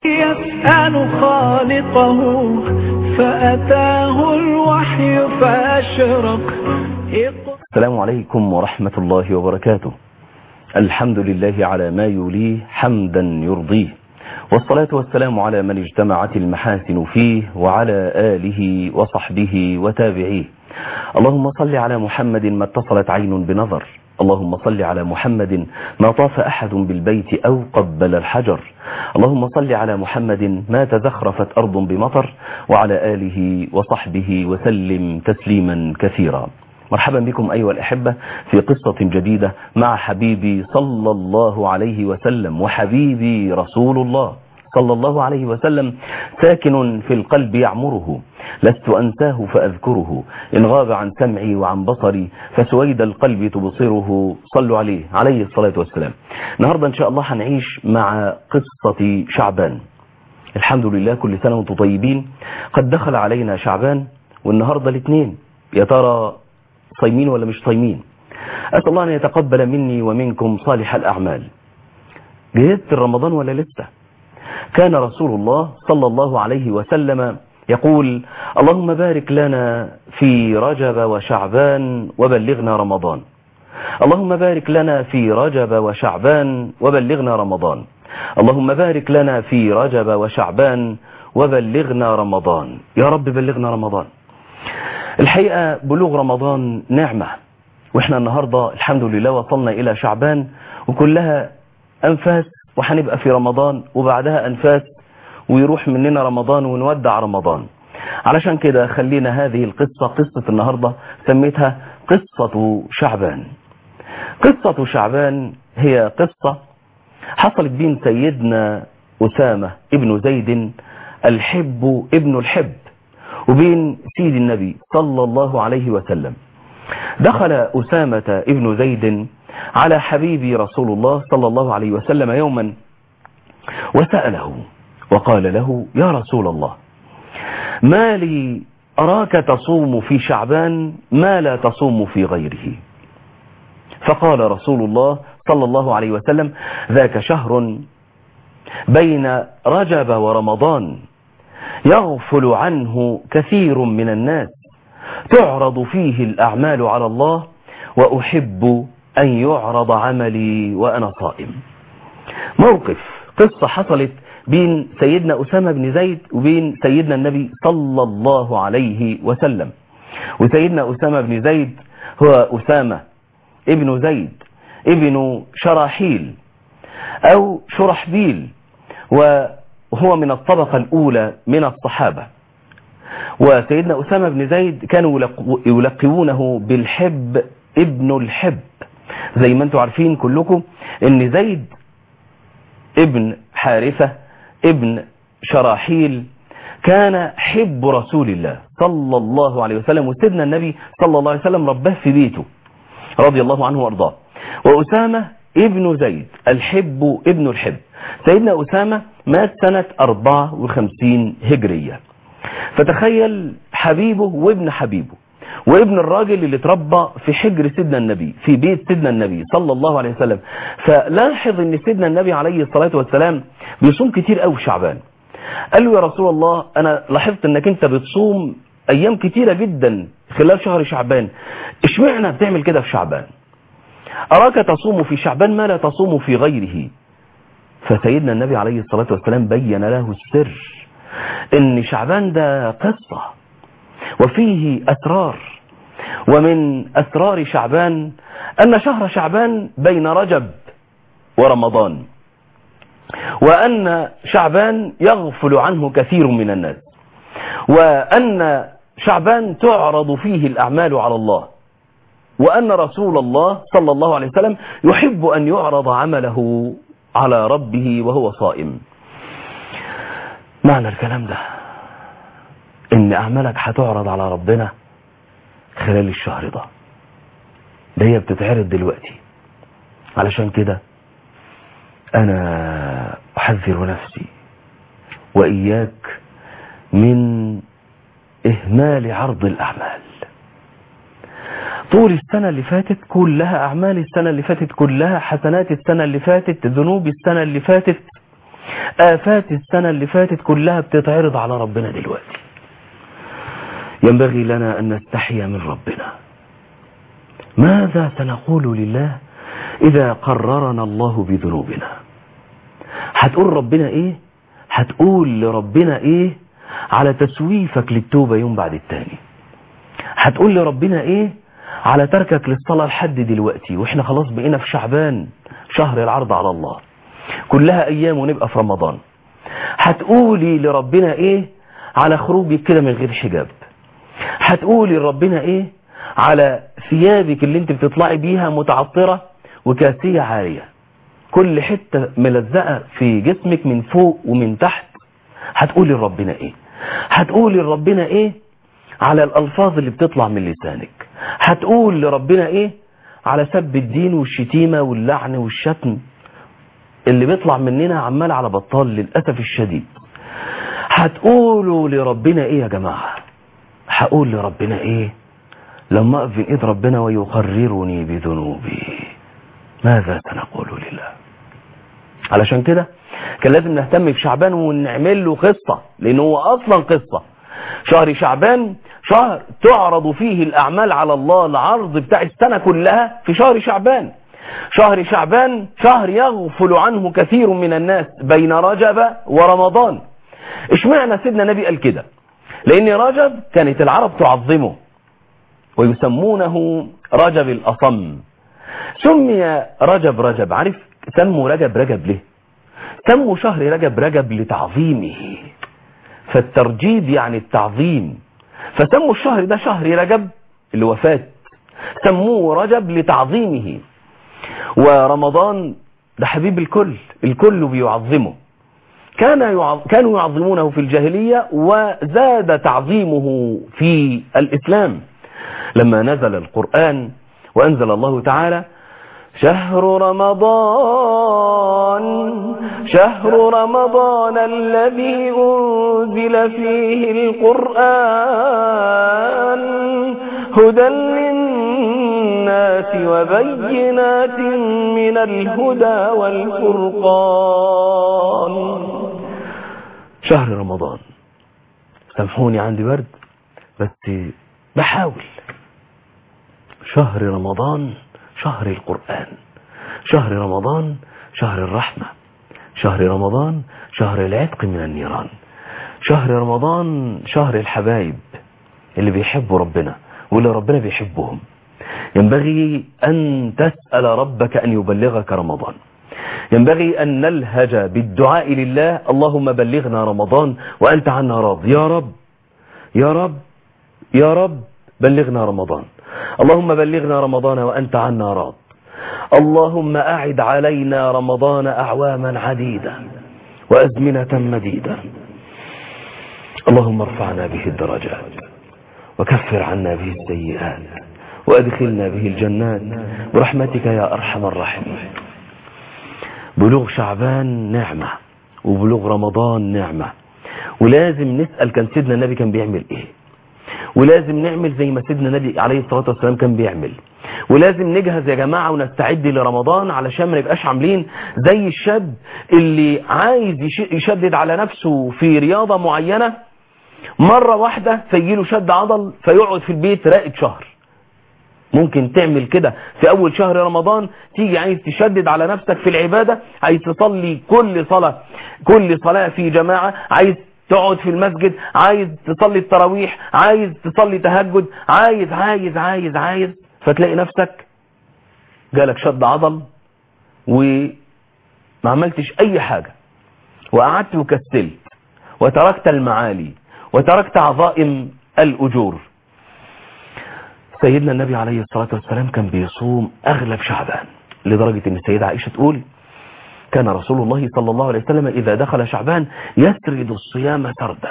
يسأل خالقه فأتاه الوحي فأشرق السلام عليكم ورحمة الله وبركاته الحمد لله على ما يوليه حمدا يرضيه والصلاة والسلام على من اجتمعت المحاسن فيه وعلى آله وصحبه وتابعيه اللهم صل على محمد ما اتصلت عين بنظر اللهم صل على محمد ما طاف أحد بالبيت أو قبل الحجر اللهم صل على محمد ما تزخرفت أرض بمطر وعلى آله وصحبه وسلم تسليما كثيرا مرحبا بكم أيها الأحبة في قصة جديدة مع حبيبي صلى الله عليه وسلم وحبيبي رسول الله صلى الله عليه وسلم ساكن في القلب يعمره لست أنساه فأذكره إن غاب عن سمعي وعن بصري فسويد القلب تبصره صلوا عليه عليه الصلاة والسلام النهاردة إن شاء الله هنعيش مع قصة شعبان الحمد لله كل سنة وانتم طيبين قد دخل علينا شعبان والنهاردة الاثنين يا ترى صايمين ولا مش صايمين أسأل الله أن يتقبل مني ومنكم صالح الأعمال جهزت رمضان ولا لسه كان رسول الله صلى الله عليه وسلم يقول اللهم بارك لنا في رجب وشعبان وبلغنا رمضان اللهم بارك لنا في رجب وشعبان وبلغنا رمضان اللهم بارك لنا في رجب وشعبان وبلغنا رمضان يا رب بلغنا رمضان الحقيقة بلوغ رمضان نعمة واحنا النهاردة الحمد لله وصلنا إلى شعبان وكلها أنفاس وهنبقى في رمضان وبعدها أنفاس ويروح مننا رمضان ونودع رمضان علشان كده خلينا هذه القصة قصة النهاردة سميتها قصة شعبان قصة شعبان هي قصة حصلت بين سيدنا أسامة ابن زيد الحب ابن الحب وبين سيد النبي صلى الله عليه وسلم دخل أسامة ابن زيد على حبيبي رسول الله صلى الله عليه وسلم يوما وسأله وقال له يا رسول الله ما لي أراك تصوم في شعبان ما لا تصوم في غيره فقال رسول الله صلى الله عليه وسلم ذاك شهر بين رجب ورمضان يغفل عنه كثير من الناس تعرض فيه الأعمال على الله وأحب أن يعرض عملي وأنا صائم موقف قصة حصلت بين سيدنا أسامة بن زيد وبين سيدنا النبي صلى الله عليه وسلم وسيدنا أسامة بن زيد هو أسامة ابن زيد ابن شراحيل أو شرحبيل وهو من الطبقة الأولى من الصحابة وسيدنا أسامة بن زيد كانوا يلقبونه بالحب ابن الحب زي ما انتم عارفين كلكم ان زيد ابن حارثة ابن شراحيل كان حب رسول الله صلى الله عليه وسلم وسيدنا النبي صلى الله عليه وسلم رباه في بيته رضي الله عنه وارضاه وأسامة ابن زيد الحب ابن الحب سيدنا أسامة مات سنة 54 هجرية فتخيل حبيبه وابن حبيبه وابن الراجل اللي اتربى في حجر سيدنا النبي في بيت سيدنا النبي صلى الله عليه وسلم فلاحظ ان سيدنا النبي عليه الصلاة والسلام بيصوم كتير قوي في شعبان قال له يا رسول الله انا لاحظت انك انت بتصوم ايام كتيرة جدا خلال شهر شعبان اشمعنى بتعمل كده في شعبان اراك تصوم في شعبان ما لا تصوم في غيره فسيدنا النبي عليه الصلاة والسلام بين له السر ان شعبان ده قصة وفيه أسرار ومن أسرار شعبان أن شهر شعبان بين رجب ورمضان وأن شعبان يغفل عنه كثير من الناس وأن شعبان تعرض فيه الأعمال على الله وأن رسول الله صلى الله عليه وسلم يحب أن يعرض عمله على ربه وهو صائم معنى الكلام ده ان اعمالك هتعرض على ربنا خلال الشهر ده ده هي بتتعرض دلوقتي علشان كده انا احذر نفسي واياك من اهمال عرض الاعمال طول السنة اللي فاتت كلها أعمال السنة اللي فاتت كلها حسنات السنة اللي فاتت ذنوب السنة اللي فاتت آفات السنة اللي فاتت كلها بتتعرض على ربنا دلوقتي ينبغي لنا أن نستحي من ربنا ماذا سنقول لله إذا قررنا الله بذنوبنا هتقول ربنا إيه هتقول لربنا إيه على تسويفك للتوبة يوم بعد التاني هتقول لربنا إيه على تركك للصلاة لحد دلوقتي وإحنا خلاص بقينا في شعبان شهر العرض على الله كلها أيام ونبقى في رمضان هتقولي لربنا إيه على خروجك كده من غير حجاب هتقولي لربنا إيه على ثيابك اللي انت بتطلعي بيها متعطرة وكاسية عارية كل حتة ملزقة في جسمك من فوق ومن تحت هتقولي لربنا ايه هتقولي لربنا ايه على الالفاظ اللي بتطلع من لسانك هتقول لربنا ايه على سب الدين والشتيمة واللعن والشتم اللي بيطلع مننا عمال على بطال للأسف الشديد هتقولوا لربنا ايه يا جماعة هقول لربنا ايه لما اقف بين ايد ربنا ويقررني بذنوبي ماذا سنقول لله علشان كده كان لازم نهتم بشعبان ونعمل له قصة لان هو اصلا قصة شهر شعبان شهر تعرض فيه الاعمال على الله العرض بتاع السنة كلها في شهر شعبان شهر شعبان شهر يغفل عنه كثير من الناس بين رجب ورمضان اشمعنى سيدنا النبي قال كده لان رجب كانت العرب تعظمه ويسمونه رجب الأصم سمي رجب رجب عارف سموا رجب رجب ليه سموا شهر رجب رجب لتعظيمه فالترجيب يعني التعظيم فسموا الشهر ده شهر رجب اللي هو فات سموه رجب لتعظيمه ورمضان ده حبيب الكل الكل بيعظمه كان يعظ... كانوا يعظمونه في الجاهلية وزاد تعظيمه في الإسلام لما نزل القرآن وأنزل الله تعالى شهر رمضان شهر رمضان الذي أنزل فيه القرآن هدى للناس وبينات من الهدى والفرقان شهر رمضان سامحوني عندي برد بس بحاول شهر رمضان شهر القرآن شهر رمضان شهر الرحمة شهر رمضان شهر العتق من النيران شهر رمضان شهر الحبايب اللي بيحبوا ربنا واللي ربنا بيحبهم ينبغي أن تسأل ربك أن يبلغك رمضان ينبغي أن نلهج بالدعاء لله اللهم بلغنا رمضان وأنت عنا راض يا رب يا رب يا رب بلغنا رمضان اللهم بلغنا رمضان وأنت عنا راض اللهم أعد علينا رمضان أعواما عديدة وأزمنة مديدة اللهم ارفعنا به الدرجات وكفر عنا به السيئات وأدخلنا به الجنات برحمتك يا أرحم الراحمين بلوغ شعبان نعمة وبلوغ رمضان نعمة ولازم نسأل كان سيدنا النبي كان بيعمل ايه ولازم نعمل زي ما سيدنا النبي عليه الصلاة والسلام كان بيعمل ولازم نجهز يا جماعة ونستعد لرمضان علشان ما نبقاش عاملين زي الشاب اللي عايز يشدد على نفسه في رياضة معينة مرة واحدة فيجيله شد عضل فيقعد في البيت راقد شهر ممكن تعمل كده في اول شهر رمضان تيجي عايز تشدد على نفسك في العبادة عايز تصلي كل صلاة كل صلاة في جماعة عايز تقعد في المسجد عايز تصلي التراويح عايز تصلي تهجد عايز عايز عايز عايز فتلاقي نفسك جالك شد عضل وما عملتش اي حاجة وقعدت وكسلت وتركت المعالي وتركت عظائم الأجور سيدنا النبي عليه الصلاة والسلام كان بيصوم أغلب شعبان لدرجة أن السيدة عائشة تقول كان رسول الله صلى الله عليه وسلم إذا دخل شعبان يسرد الصيام سردا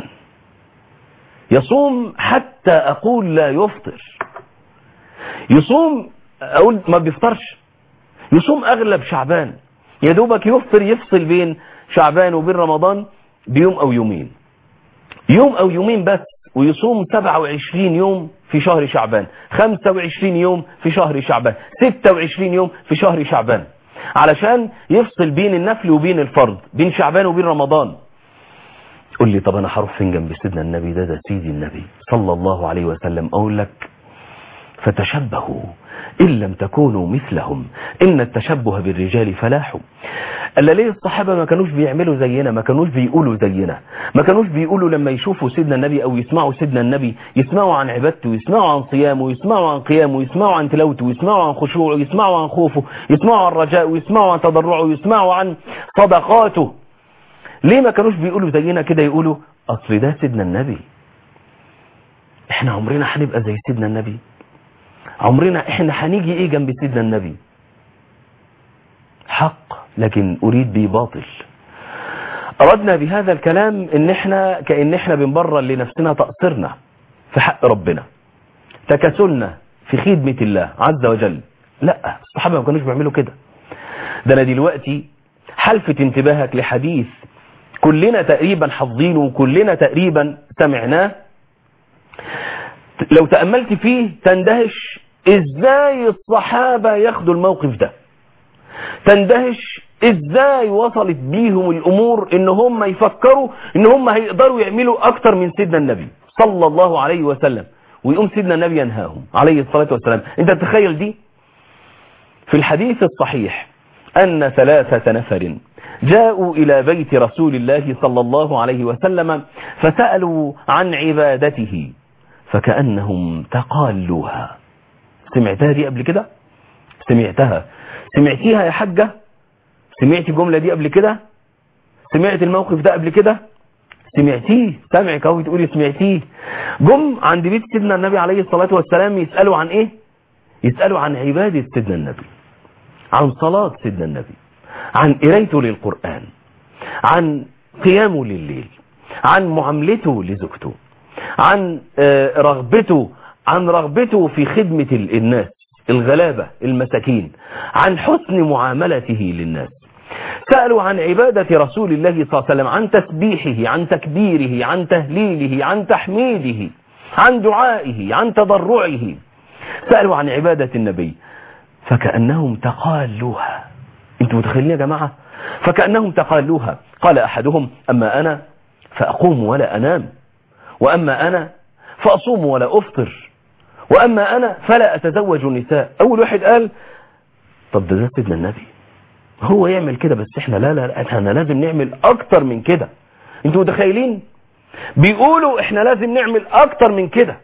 يصوم حتى أقول لا يفطر يصوم أقول ما بيفطرش يصوم أغلب شعبان يا دوبك يفطر يفصل بين شعبان وبين رمضان بيوم أو يومين يوم أو يومين بس ويصوم 27 يوم في شهر شعبان 25 يوم في شهر شعبان 26 يوم في شهر شعبان علشان يفصل بين النفل وبين الفرض بين شعبان وبين رمضان قول لي طب انا هروح فين جنب سيدنا النبي ده ده سيدي النبي صلى الله عليه وسلم اقول لك فتشبهوا إن لم تكونوا مثلهم إن التشبه بالرجال فلاح ألا ليه الصحابة ما كانوش بيعملوا زينا ما كانوش بيقولوا زينا ما كانوش بيقولوا لما يشوفوا سيدنا النبي أو يسمعوا سيدنا النبي يسمعوا عن عبادته يسمعوا عن صيامه يسمعوا عن قيامه يسمعوا عن تلاوته يسمعوا عن خشوعه يسمعوا عن خوفه يسمعوا عن رجائه يسمعوا عن تضرعه يسمعوا عن صدقاته ليه ما كانوش بيقولوا زينا كده يقولوا أصل ده سيدنا النبي احنا عمرنا هنبقى زي سيدنا النبي عمرنا احنا هنيجي ايه جنب سيدنا النبي حق لكن اريد به باطل اردنا بهذا الكلام ان احنا كأن احنا بنبرر لنفسنا تقصيرنا في حق ربنا تكاسلنا في خدمة الله عز وجل لا الصحابة ما كانوش بيعملوا كده ده انا دلوقتي حلفت انتباهك لحديث كلنا تقريبا حافظينه وكلنا تقريبا سمعناه لو تأملت فيه تندهش ازاي الصحابة ياخدوا الموقف ده تندهش ازاي وصلت بيهم الامور ان هم يفكروا ان هم هيقدروا يعملوا اكتر من سيدنا النبي صلى الله عليه وسلم ويقوم سيدنا النبي ينهاهم عليه الصلاة والسلام انت تتخيل دي في الحديث الصحيح ان ثلاثة نفر جاءوا الى بيت رسول الله صلى الله عليه وسلم فسألوا عن عبادته فكأنهم تقالوها سمعتها دي قبل كده سمعتها سمعتيها يا حجة سمعت الجملة دي قبل كده سمعت الموقف ده قبل كده سمعتيه سمعك اهو تقولي سمعتيه جم عند بيت سيدنا النبي عليه الصلاة والسلام يسألوا عن ايه يسألوا عن عبادة سيدنا النبي عن صلاة سيدنا النبي عن قرايته للقرآن عن قيامه لليل عن معاملته لزوجته عن رغبته عن رغبته في خدمة الناس الغلابة المساكين عن حسن معاملته للناس سألوا عن عبادة رسول الله صلى الله عليه وسلم عن تسبيحه عن تكبيره عن تهليله عن تحميده عن دعائه عن تضرعه سألوا عن عبادة النبي فكأنهم تقالوها انتوا متخيلين يا جماعة فكأنهم تقالوها قال أحدهم أما أنا فأقوم ولا أنام وأما أنا فأصوم ولا أفطر وأما أنا فلا أتزوج النساء أول واحد قال طب ده سيدنا النبي هو يعمل كده بس احنا لا لا احنا لازم نعمل أكتر من كده انتوا متخيلين بيقولوا احنا لازم نعمل أكتر من كده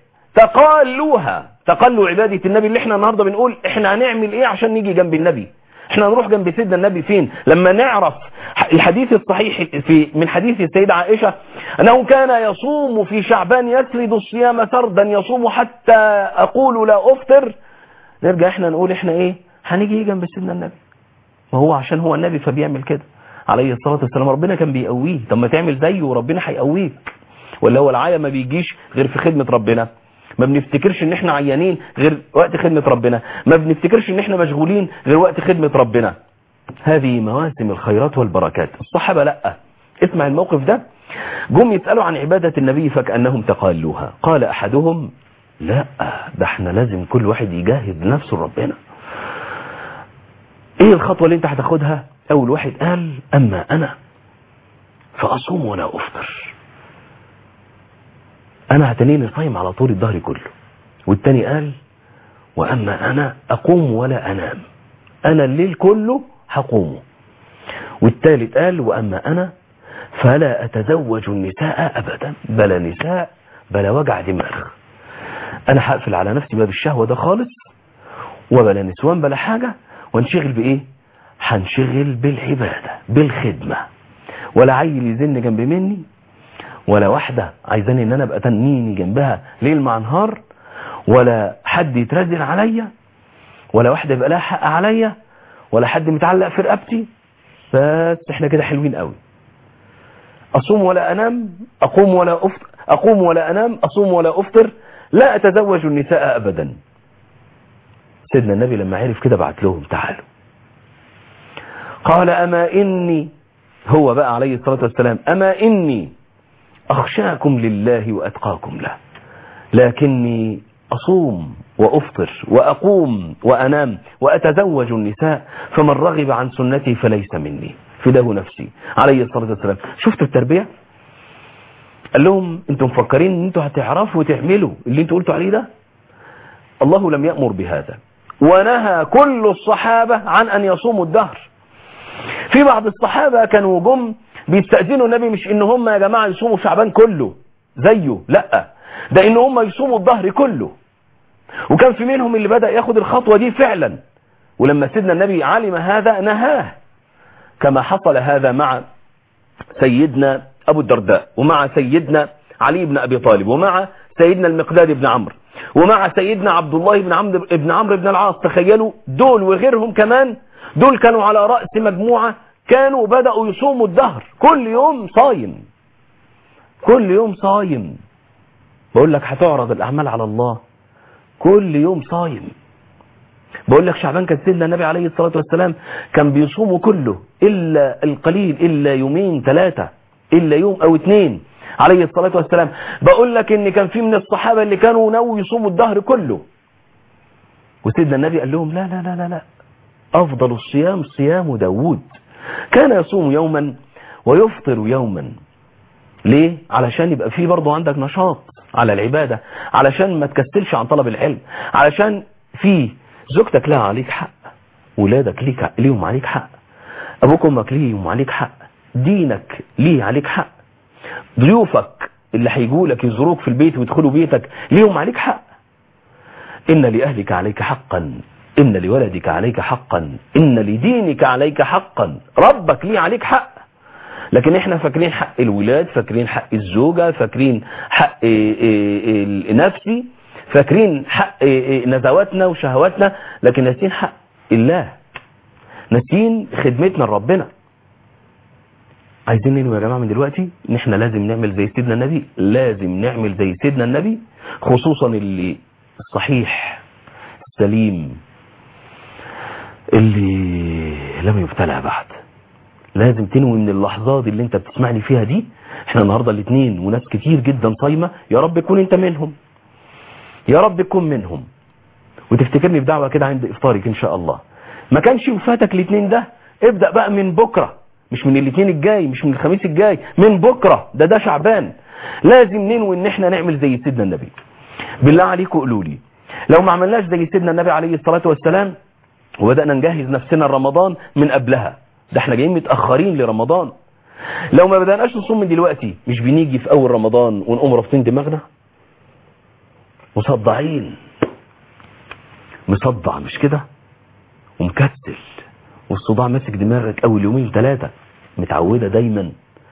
تقالوها تقلوا عبادة النبي اللي احنا النهاردة بنقول احنا هنعمل ايه عشان نيجي جنب النبي احنا هنروح جنب سيدنا النبي فين لما نعرف الحديث الصحيح في من حديث السيدة عائشة أنه كان يصوم في شعبان يسرد الصيام سردا يصوم حتى أقول لا أفطر نرجع احنا نقول احنا ايه هنيجي جنب سيدنا النبي ما هو عشان هو النبي فبيعمل كده عليه الصلاة والسلام ربنا كان بيقويه طب ما تعمل زيه وربنا هيقويك ولا هو العاية ما بيجيش غير في خدمة ربنا ما بنفتكرش ان احنا عيانين غير وقت خدمة ربنا ما بنفتكرش ان احنا مشغولين غير وقت خدمة ربنا هذه مواسم الخيرات والبركات الصحابة لا اسمع الموقف ده جم يسألوا عن عبادة النبي فكأنهم تقالوها قال أحدهم لا ده احنا لازم كل واحد يجاهد نفسه لربنا ايه الخطوة اللي انت هتاخدها اول واحد قال اما انا فاصوم ولا افطر انا هتنيني صايم على طول الظهر كله والتاني قال واما انا اقوم ولا انام انا الليل كله هقومه والتالت قال واما انا فلا اتزوج النساء ابدا بلا نساء بلا وجع دماغ انا هقفل على نفسي باب الشهوة ده خالص وبلا نسوان بلا حاجة وانشغل بايه هنشغل بالعبادة بالخدمة ولا عيل يزن جنب مني ولا واحدة عايزاني ان انا ابقى تنيني جنبها ليل مع نهار ولا حد يترزل عليا ولا واحدة يبقى لها حق عليا ولا حد متعلق في رقبتي بس احنا كده حلوين قوي اصوم ولا انام اقوم ولا افطر اقوم ولا انام اصوم ولا افطر لا اتزوج النساء ابدا سيدنا النبي لما عرف كده بعت لهم تعالوا قال اما اني هو بقى عليه الصلاة والسلام اما اني اخشاكم لله واتقاكم له لكني اصوم وأفطر وأقوم وأنام وأتزوج النساء فمن رغب عن سنتي فليس مني فداه نفسي عليه الصلاة والسلام شفتوا التربية قال لهم انتم مفكرين ان انتوا هتعرفوا وتعملوا اللي انتوا قلتوا عليه ده الله لم يأمر بهذا ونهى كل الصحابة عن أن يصوموا الدهر في بعض الصحابة كانوا جم بيستأذنوا النبي مش ان هم يا جماعة يصوموا شعبان كله زيه لا ده ان هم يصوموا الظهر كله وكان في منهم اللي بدأ ياخد الخطوة دي فعلا ولما سيدنا النبي علم هذا نهاه كما حصل هذا مع سيدنا أبو الدرداء ومع سيدنا علي بن أبي طالب ومع سيدنا المقداد بن عمرو ومع سيدنا عبد الله بن عمرو بن عمرو بن العاص تخيلوا دول وغيرهم كمان دول كانوا على رأس مجموعة كانوا بدأوا يصوموا الدهر كل يوم صايم كل يوم صايم بقول لك هتعرض الأعمال على الله كل يوم صايم بقول لك شعبان كان سيدنا النبي عليه الصلاة والسلام كان بيصوموا كله إلا القليل إلا يومين ثلاثة إلا يوم أو اتنين عليه الصلاة والسلام بقول لك إن كان في من الصحابة اللي كانوا ناوي يصوموا الدهر كله وسيدنا النبي قال لهم لا لا لا لا لا أفضل الصيام صيام داود كان يصوم يوما ويفطر يوما ليه؟ علشان يبقى فيه برضه عندك نشاط على العبادة علشان ما تكسلش عن طلب العلم علشان في زوجتك لها عليك حق ولادك ليك ليهم عليك حق أبوك وأمك ليهم عليك حق دينك ليه عليك حق ضيوفك اللي هيجوا لك يزوروك في البيت ويدخلوا بيتك ليهم عليك حق إن لأهلك عليك حقا إن لولدك عليك حقا إن لدينك عليك حقا ربك ليه عليك حق لكن احنا فاكرين حق الولاد فاكرين حق الزوجة فاكرين حق نفسي فاكرين حق نزواتنا وشهواتنا لكن ناسين حق الله ناسين خدمتنا لربنا عايزين ننوي يا جماعة من دلوقتي ان احنا لازم نعمل زي سيدنا النبي لازم نعمل زي سيدنا النبي خصوصا اللي الصحيح السليم اللي لم يبتلع بعد لازم تنوي من اللحظات اللي انت بتسمعني فيها دي احنا النهاردة الاثنين وناس كتير جدا صايمة يا رب تكون انت منهم يا رب تكون منهم وتفتكرني بدعوة كده عند افطارك ان شاء الله ما كانش وفاتك الاثنين ده ابدأ بقى من بكرة مش من الاثنين الجاي مش من الخميس الجاي من بكرة ده ده شعبان لازم ننوي ان احنا نعمل زي سيدنا النبي بالله عليكم قولوا لي لو ما عملناش زي سيدنا النبي عليه الصلاة والسلام وبدأنا نجهز نفسنا لرمضان من قبلها ده احنا جايين متأخرين لرمضان لو ما بدأناش نصوم من دلوقتي مش بنيجي في اول رمضان ونقوم رافضين دماغنا مصدعين مصدع مش كده ومكسل والصداع ماسك دماغك اول يومين ثلاثة متعودة دايما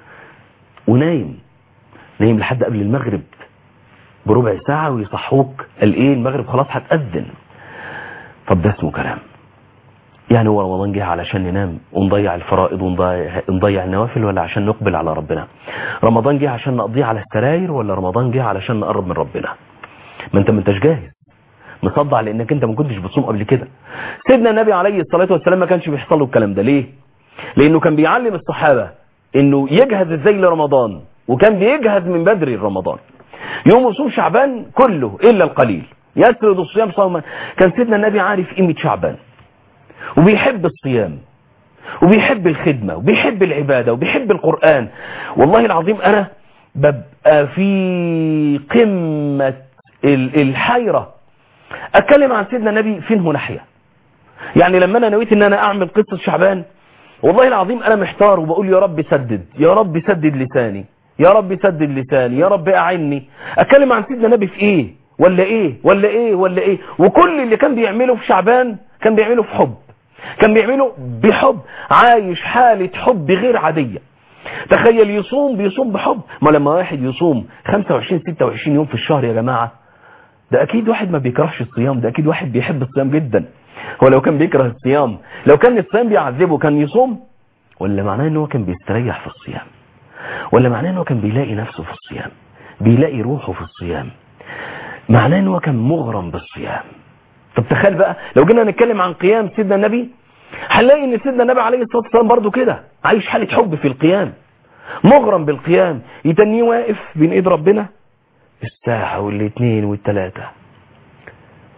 ونايم نايم لحد قبل المغرب بربع ساعة ويصحوك قال ايه المغرب خلاص هتأذن طب ده اسمه كلام يعني هو رمضان جه علشان ننام ونضيع الفرائض ونضيع, ونضيع النوافل ولا عشان نقبل على ربنا رمضان جه عشان نقضيه على السراير ولا رمضان جه علشان نقرب من ربنا ما انت ما انتش جاهز مصدع لانك انت ما كنتش بتصوم قبل كده سيدنا النبي عليه الصلاة والسلام ما كانش بيحصل له الكلام ده ليه لانه كان بيعلم الصحابة انه يجهز ازاي لرمضان وكان بيجهز من بدري رمضان يوم وصوم شعبان كله الا القليل يسرد الصيام صوما كان سيدنا النبي عارف قيمة شعبان وبيحب الصيام وبيحب الخدمة وبيحب العبادة وبيحب القرآن والله العظيم أنا ببقى في قمة الحيرة أتكلم عن سيدنا النبي فين ناحية يعني لما أنا نويت أن أنا أعمل قصة شعبان والله العظيم أنا محتار وبقول يا رب سدد يا رب سدد لساني يا رب سدد لساني يا رب أعني أتكلم عن سيدنا النبي في إيه ولا إيه ولا إيه ولا إيه وكل اللي كان بيعمله في شعبان كان بيعمله في حب كان بيعمله بحب عايش حالة حب غير عادية تخيل يصوم بيصوم بحب ما لما واحد يصوم 25 26 يوم في الشهر يا جماعة ده اكيد واحد ما بيكرهش الصيام ده اكيد واحد بيحب الصيام جدا هو لو كان بيكره الصيام لو كان الصيام بيعذبه كان يصوم ولا معناه ان هو كان بيستريح في الصيام ولا معناه ان هو كان بيلاقي نفسه في الصيام بيلاقي روحه في الصيام معناه ان هو كان مغرم بالصيام طب تخيل بقى لو جينا نتكلم عن قيام سيدنا النبي هنلاقي ان سيدنا النبي عليه الصلاة والسلام برضه كده عايش حالة حب في القيام مغرم بالقيام يتنيه واقف بين ايد ربنا الساعة والاثنين والثلاثة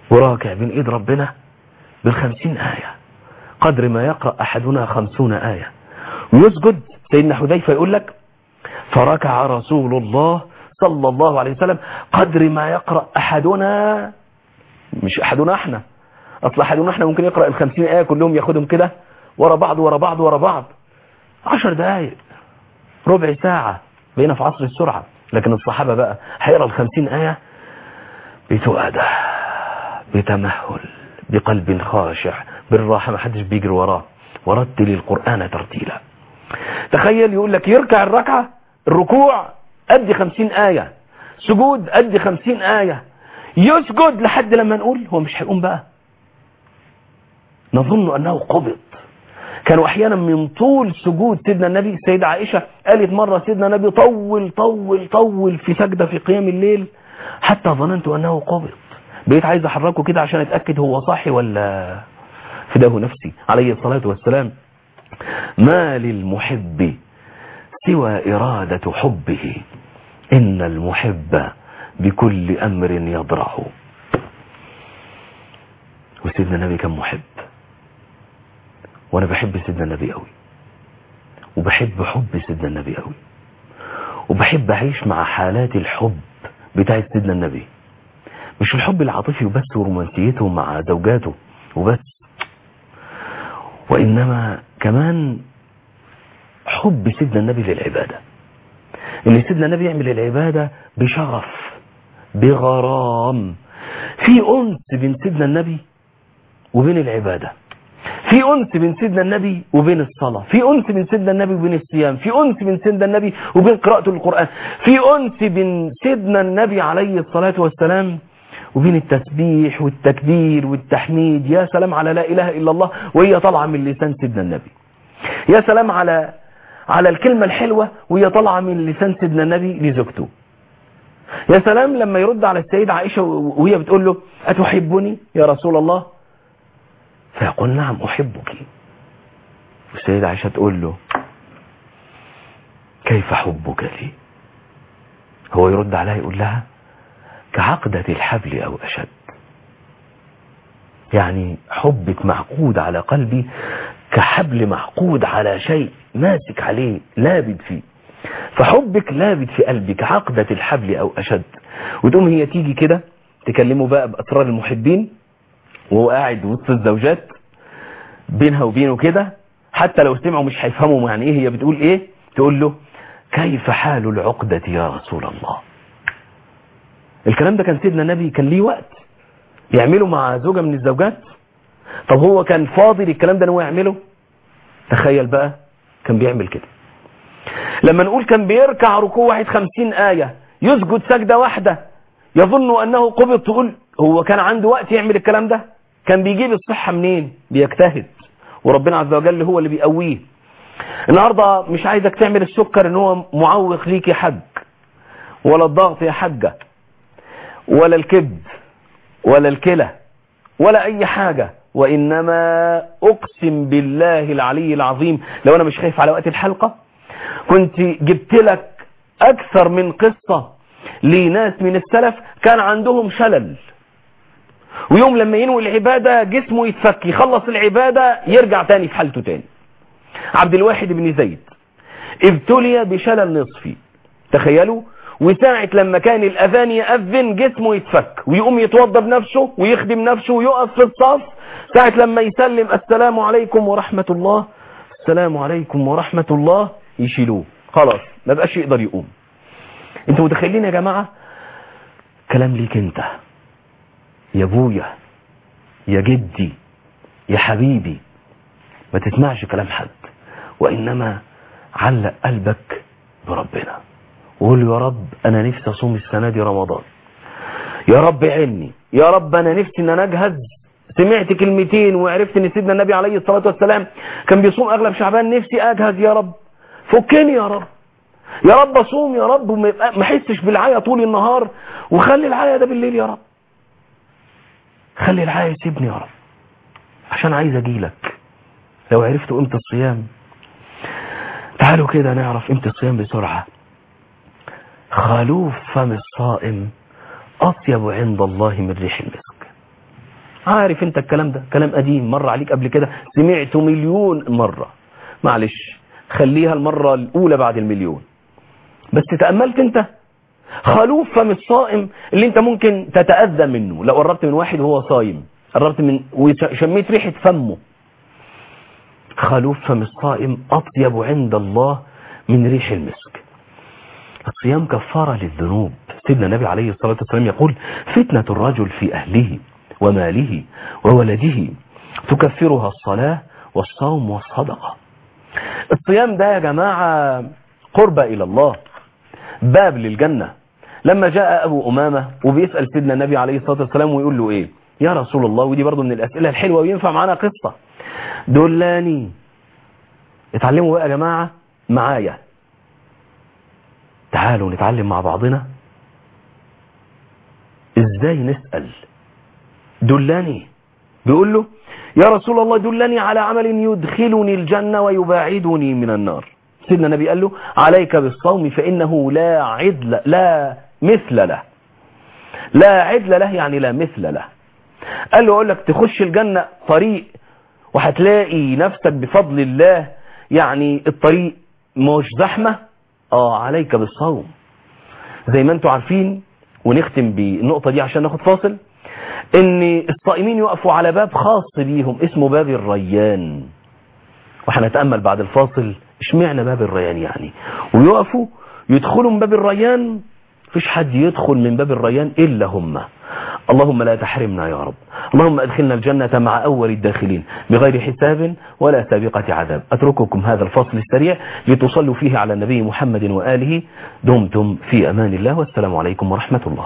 وراكع بين ايد ربنا بالخمسين آية قدر ما يقرأ أحدنا خمسون آية ويسجد سيدنا حذيفة يقول لك فركع رسول الله صلى الله عليه وسلم قدر ما يقرأ أحدنا مش أحدنا احنا أصل أحدنا احنا ممكن يقرأ الخمسين آية كلهم ياخدهم كده ورا بعض ورا بعض ورا بعض عشر دقايق ربع ساعة بقينا في عصر السرعة لكن الصحابة بقى هيقرأ الخمسين آية بتؤدى بتمهل بقلب خاشع بالراحة ما حدش بيجري وراه ورتل القرآن ترتيلا تخيل يقول لك يركع الركعة الركوع أدي خمسين آية سجود أدي خمسين آية يسجد لحد لما نقول هو مش هيقوم بقى نظن أنه قبض كانوا أحيانا من طول سجود سيدنا النبي السيدة عائشة قالت مرة سيدنا النبي طول طول طول في سجدة في قيام الليل حتى ظننت أنه قبض بقيت عايز أحركه كده عشان أتأكد هو صاحي ولا فداه نفسي عليه الصلاة والسلام ما للمحب سوى إرادة حبه إن المحب بكل أمر يضرع وسيدنا النبي كان محب وأنا بحب سيدنا النبي قوي وبحب حب سيدنا النبي قوي وبحب أعيش مع حالات الحب بتاعت سيدنا النبي مش الحب العاطفي وبس ورومانسيته مع زوجاته وبس وإنما كمان حب سيدنا النبي للعبادة ان سيدنا النبي يعمل العبادة بشغف بغرام في أنس بين سيدنا النبي وبين العبادة في أنس بين سيدنا النبي وبين الصلاة في أنس بين سيدنا النبي وبين الصيام في أنس بين سيدنا النبي وبين قراءة القرآن في أنس بين سيدنا النبي عليه الصلاة والسلام وبين التسبيح والتكبير والتحميد يا سلام على لا إله إلا الله وهي طالعة من لسان سيدنا النبي يا سلام على على الكلمة الحلوة وهي طالعة من لسان سيدنا النبي لزوجته يا سلام لما يرد على السيدة عائشة وهي بتقول له أتحبني يا رسول الله فيقول نعم أحبك والسيدة عائشة تقول له كيف حبك لي هو يرد عليها يقول لها كعقدة الحبل أو أشد يعني حبك معقود على قلبي كحبل معقود على شيء ماسك عليه لابد فيه فحبك لابد في قلبك عقدة الحبل أو أشد وتقوم هي تيجي كده تكلمه بقى بأسرار المحبين وهو قاعد وسط الزوجات بينها وبينه كده حتى لو سمعوا مش هيفهموا يعني ايه هي بتقول ايه تقول له كيف حال العقدة يا رسول الله الكلام ده كان سيدنا النبي كان ليه وقت يعمله مع زوجة من الزوجات طب هو كان فاضي الكلام ده ان هو يعمله تخيل بقى كان بيعمل كده لما نقول كان بيركع ركوع واحد خمسين آية يسجد سجدة واحدة يظن أنه قبض تقول هو كان عنده وقت يعمل الكلام ده كان بيجيب الصحة منين بيجتهد وربنا عز وجل هو اللي بيقويه النهاردة مش عايزك تعمل السكر ان هو معوق ليك يا حج ولا الضغط يا حجة ولا الكبد ولا الكلى ولا اي حاجة وانما اقسم بالله العلي العظيم لو انا مش خايف على وقت الحلقة كنت جبت لك اكثر من قصة لناس من السلف كان عندهم شلل ويوم لما ينوي العبادة جسمه يتفك يخلص العبادة يرجع تاني في حالته تاني عبد الواحد بن زيد ابتلي بشلل نصفي تخيلوا وساعة لما كان الأذان يأذن جسمه يتفك ويقوم يتوضى بنفسه ويخدم نفسه ويقف في الصف ساعة لما يسلم السلام عليكم ورحمة الله السلام عليكم ورحمة الله يشيلوه خلاص ما بقاش يقدر يقوم انتوا متخيلين يا جماعة كلام ليك انت يا ابويا يا جدي يا حبيبي ما تسمعش كلام حد وإنما علق قلبك بربنا وقول له يا رب أنا نفسي أصوم السنة دي رمضان يا رب عيني يا رب أنا نفسي أن أنا أجهز سمعت كلمتين وعرفت أن سيدنا النبي عليه الصلاة والسلام كان بيصوم أغلب شعبان نفسي أجهز يا رب فكني يا رب يا رب أصوم يا رب وما أحسش بالعيا طول النهار وخلي العيا ده بالليل يا رب خلي العيا يسيبني يا رب عشان عايز أجيلك لو عرفت قيمة الصيام تعالوا كده نعرف قيمة الصيام بسرعة خلوف فم الصائم أطيب عند الله من ريح المسك عارف انت الكلام ده كلام قديم مر عليك قبل كده سمعته مليون مرة معلش خليها المرة الأولى بعد المليون بس تأملت انت خلوف فم الصائم اللي انت ممكن تتأذى منه لو قربت من واحد وهو صايم قربت من وشميت ريحة فمه خلوف فم الصائم أطيب عند الله من ريح المسك الصيام كفارة للذنوب سيدنا النبي عليه الصلاة والسلام يقول فتنة الرجل في أهله وماله وولده تكفرها الصلاة والصوم والصدقة الصيام ده يا جماعة قربة إلى الله باب للجنة لما جاء أبو أمامة وبيسأل سيدنا النبي عليه الصلاة والسلام ويقول له إيه يا رسول الله ودي برضو من الأسئلة الحلوة وينفع معانا قصة دلاني اتعلموا بقى يا جماعة معايا تعالوا نتعلم مع بعضنا ازاي نسأل دلني بيقول له يا رسول الله دلني على عمل يدخلني الجنة ويباعدني من النار سيدنا النبي قال له عليك بالصوم فإنه لا عدل لا مثل له لا عدل له يعني لا مثل له قال له أقول لك تخش الجنة طريق وهتلاقي نفسك بفضل الله يعني الطريق مش زحمة اه عليك بالصوم زي ما انتم عارفين ونختم بالنقطة دي عشان ناخد فاصل ان الصائمين يقفوا على باب خاص بيهم اسمه باب الريان وهنتأمل بعد الفاصل اشمعنى باب الريان يعني ويقفوا يدخلوا من باب الريان مفيش حد يدخل من باب الريان إلا هم اللهم لا تحرمنا يا رب اللهم ادخلنا الجنة مع أول الداخلين بغير حساب ولا سابقة عذاب أترككم هذا الفصل السريع لتصلوا فيه على النبي محمد وآله دمتم في أمان الله والسلام عليكم ورحمة الله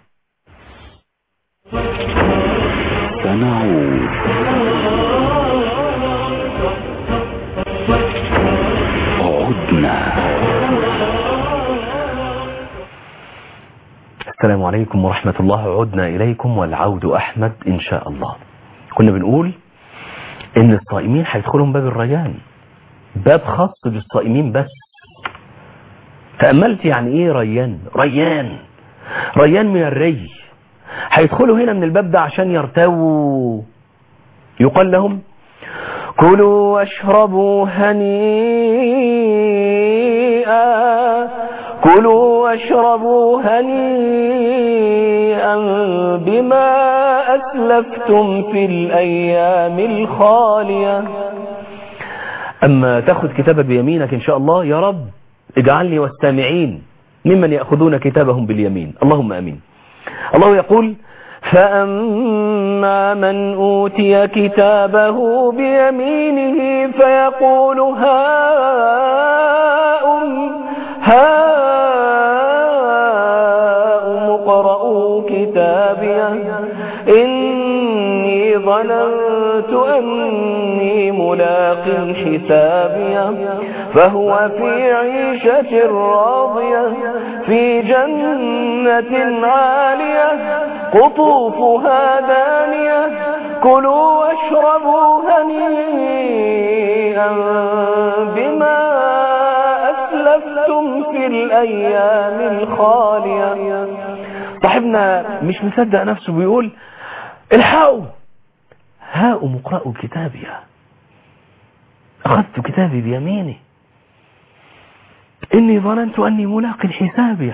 سنعود عدنا السلام عليكم ورحمة الله عدنا إليكم والعود أحمد إن شاء الله كنا بنقول إن الصائمين هيدخلوا من باب الريان باب خاص بالصائمين بس تأملت يعني إيه ريان ريان ريان من الري هيدخلوا هنا من الباب ده عشان يرتووا يقال لهم كلوا واشربوا هنيئا كلوا واشربوا هنيئا بما أسلفتم في الأيام الخالية أما تأخذ كتابك بيمينك إن شاء الله يا رب اجعلني والسامعين ممن يأخذون كتابهم باليمين اللهم أمين الله يقول فأما من أوتي كتابه بيمينه فيقول هاؤم هاؤم اقرءوا كتابيه إني ظننت أني ملاق حسابيه فهو في عيشة راضية في جنة عالية قطوفها دانية كلوا واشربوا هنيئا بما أسلفتم في الأيام الخالية صاحبنا مش مصدق نفسه بيقول الحقوا هاؤم اقرأوا كتابي أخذت كتابي بيميني إني ظننت أني ملاق حسابي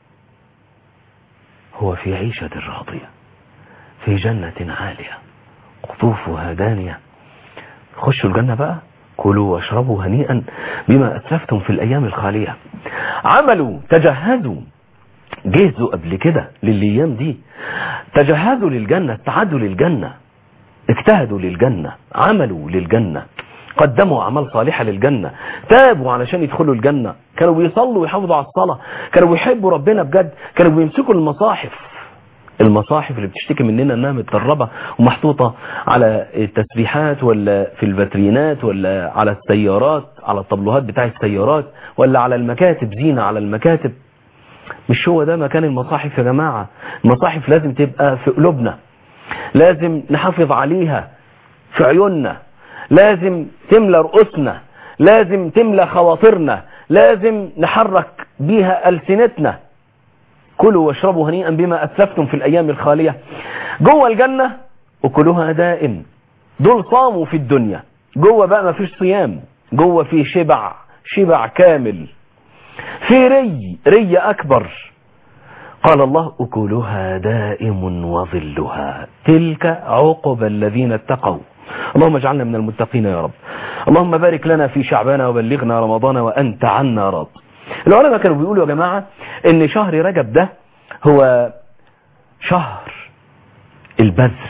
هو في عيشة راضية في جنة عالية قطوفها دانية خشوا الجنة بقى كلوا واشربوا هنيئا بما أسلفتم في الأيام الخالية عملوا تجهزوا جهزوا قبل كده للأيام دي تجهزوا للجنة استعدوا للجنة اجتهدوا للجنة عملوا للجنة قدموا أعمال صالحة للجنة تابوا علشان يدخلوا الجنة كانوا بيصلوا ويحافظوا على الصلاة كانوا بيحبوا ربنا بجد كانوا بيمسكوا المصاحف المصاحف اللي بتشتكي مننا انها متدربة ومحطوطة على التسبيحات ولا في الفاترينات ولا على السيارات على الطبلوهات بتاع السيارات ولا على المكاتب زينة على المكاتب مش هو ده مكان المصاحف يا جماعة المصاحف لازم تبقى في قلوبنا لازم نحافظ عليها في عيوننا لازم تملى رؤوسنا لازم تملى خواطرنا لازم نحرك بيها ألسنتنا كلوا واشربوا هنيئا بما أسلفتم في الأيام الخالية جوه الجنة أكلها دائم دول صاموا في الدنيا جوه بقى ما فيش صيام جوه في شبع شبع كامل في ري ري أكبر قال الله أكلها دائم وظلها تلك عقب الذين اتقوا اللهم اجعلنا من المتقين يا رب اللهم بارك لنا في شعبنا وبلغنا رمضان وأنت عنا راض العلماء كانوا بيقولوا يا جماعة ان شهر رجب ده هو شهر البذر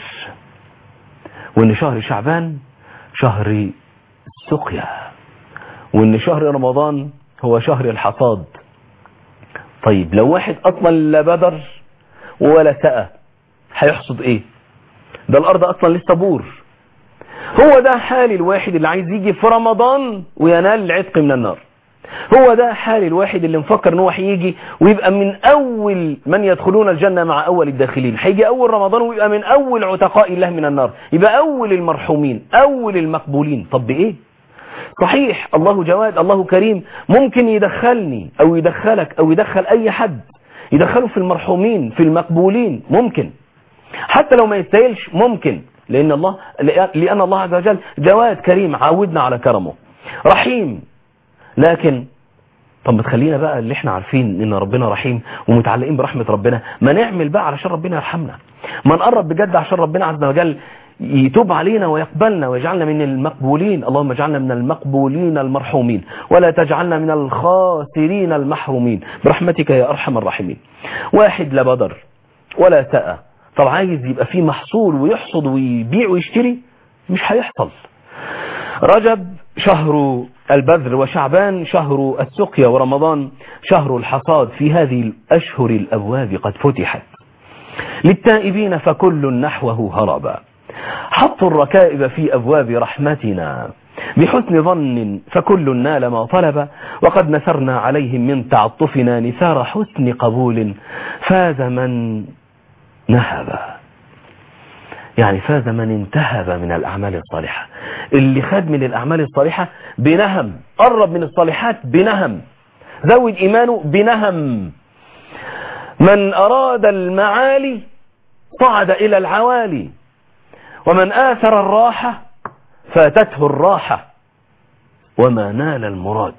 وان شهر شعبان شهر السقيا وان شهر رمضان هو شهر الحصاد طيب لو واحد اصلا لا بدر ولا سقى هيحصد ايه ده الارض اصلا لسه بور هو ده حال الواحد اللي عايز يجي في رمضان وينال العتق من النار هو ده حال الواحد اللي مفكر ان هو هيجي ويبقى من اول من يدخلون الجنة مع اول الداخلين هيجي اول رمضان ويبقى من اول عتقاء الله من النار يبقى اول المرحومين اول المقبولين طب بايه صحيح الله جواد الله كريم ممكن يدخلني او يدخلك او يدخل اي حد يدخله في المرحومين في المقبولين ممكن حتى لو ما يستاهلش ممكن لان الله لان الله عز وجل جواد كريم عودنا على كرمه رحيم لكن طب ما تخلينا بقى اللي احنا عارفين ان ربنا رحيم ومتعلقين برحمة ربنا ما نعمل بقى علشان ربنا يرحمنا ما نقرب بجد عشان ربنا عز وجل يتوب علينا ويقبلنا ويجعلنا من المقبولين اللهم اجعلنا من المقبولين المرحومين ولا تجعلنا من الخاسرين المحرومين برحمتك يا أرحم الراحمين واحد لا بدر ولا سأى طب عايز يبقى فيه محصول ويحصد ويبيع ويشتري مش هيحصل رجب شهر البذر وشعبان شهر السقيا ورمضان شهر الحصاد في هذه الأشهر الأبواب قد فتحت للتائبين فكل نحوه هربا حطوا الركائب في أبواب رحمتنا بحسن ظن فكل نال ما طلب وقد نثرنا عليهم من تعطفنا نثار حسن قبول فاز من نهب يعني فاز من انتهب من الأعمال الصالحة اللي خد من الأعمال الصالحة بنهم قرب من الصالحات بنهم زود إيمانه بنهم من أراد المعالي صعد إلى العوالي ومن آثر الراحة فاتته الراحة وما نال المراد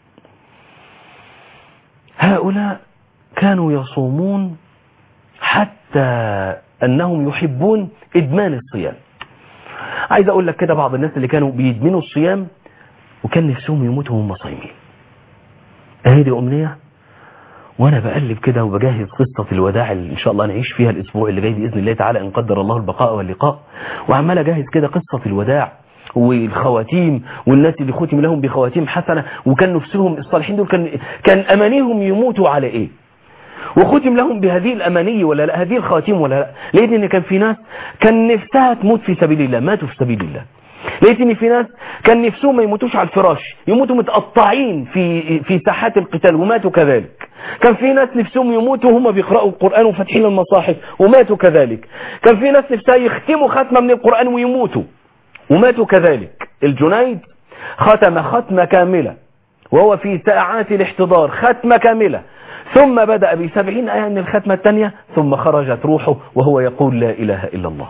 هؤلاء كانوا يصومون حتى أنهم يحبون إدمان الصيام عايز أقول لك كده بعض الناس اللي كانوا بيدمنوا الصيام وكان نفسهم يموتوا وهم صايمين اهي دي أمنية وانا بقلب كده وبجهز قصة الوداع اللي ان شاء الله نعيش فيها الاسبوع اللي جاي باذن الله تعالى ان قدر الله البقاء واللقاء وعمال اجهز كده قصة الوداع والخواتيم والناس اللي ختم لهم بخواتيم حسنة وكان نفسهم الصالحين دول كان كان امانيهم يموتوا على ايه وختم لهم بهذه الاماني ولا لا هذه الخواتيم ولا لا لقيت ان كان في ناس كان نفسها تموت في سبيل الله ماتوا في سبيل الله لقيت ان في ناس كان نفسهم ما يموتوش على الفراش يموتوا متقطعين في في ساحات القتال وماتوا كذلك كان في ناس نفسهم يموتوا وهم بيقرأوا القرآن وفاتحين المصاحف وماتوا كذلك كان في ناس نفسها يختموا ختمة من القرآن ويموتوا وماتوا كذلك الجنيد ختم ختمة كاملة وهو في ساعات الاحتضار ختمة كاملة ثم بدأ بسبعين آية من الختمة الثانية ثم خرجت روحه وهو يقول لا إله إلا الله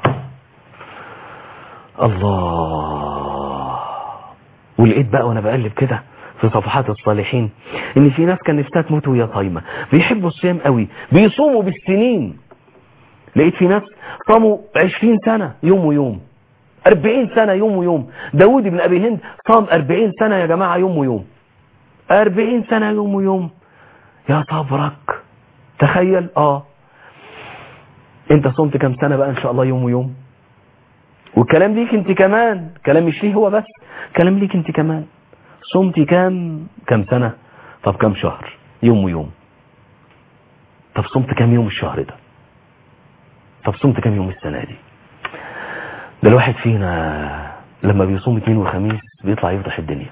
الله ولقيت بقى وانا بقلب كده في صفحات الصالحين ان في ناس كان نفسها تموت وهي صايمه بيحبوا الصيام قوي بيصوموا بالسنين لقيت في ناس صاموا 20 سنه يوم ويوم 40 سنه يوم ويوم داوود بن ابي هند صام 40 سنه يا جماعه يوم ويوم 40 سنه يوم ويوم يا صبرك تخيل اه انت صمت كم سنه بقى ان شاء الله يوم ويوم والكلام ليك انت كمان كلام مش ليه هو بس كلام ليك انت كمان صمتي كام كام سنة طب كام شهر يوم ويوم طب صمت كام يوم الشهر ده طب صمت كام يوم السنة دي ده الواحد فينا لما بيصوم اثنين وخميس بيطلع يفضح الدنيا